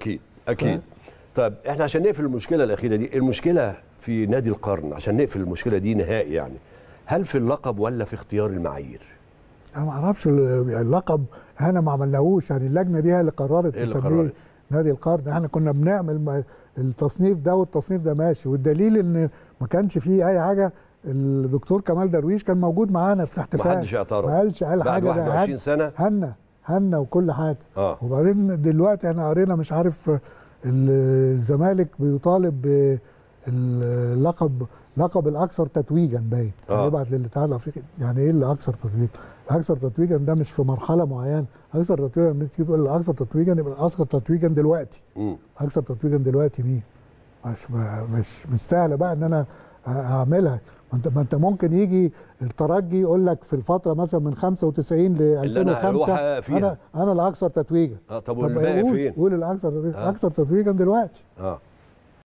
اكيد اكيد طيب احنا عشان نقفل المشكله الاخيره دي المشكله في نادي القرن عشان نقفل المشكله دي نهائي يعني هل في اللقب ولا في اختيار المعايير انا ما اعرفش ال- اللقب احنا ما عملناهوش يعني اللجنه دي هي اللي قررت إيه اللي تسميه قررت؟ نادي القرن احنا كنا بنعمل م- التصنيف ده والتصنيف ده ماشي والدليل ان ما كانش فيه اي حاجه الدكتور كمال درويش كان موجود معانا في الاحتفال محدش اعترض. ما قالش قال بعد حاجه ده 21 هن- سنة؟ هنا هنا وكل حاجه اه وبعدين دلوقتي احنا قرينا مش عارف الزمالك بيطالب باللقب لقب الاكثر تتويجا باين آه. هيبعت للاتحاد الافريقي يعني ايه اللي اكثر تتويجا؟ الاكثر تتويجا ده مش في مرحله معينه اكثر تتويجا لما تيجي تقول الاكثر تتويجا يبقى الاكثر تتويجا دلوقتي مم. اكثر تتويجا دلوقتي مين؟ مش مش مستاهله بقى ان انا اعملها ما انت ما انت ممكن يجي الترجي يقول لك في الفتره مثلا من 95 ل اللي أنا هروح 2005 فيها. انا انا الاكثر تتويجا اه طب طب والباقي قول فين؟ قول الاكثر تتويجا آه. اكثر تتويجا دلوقتي اه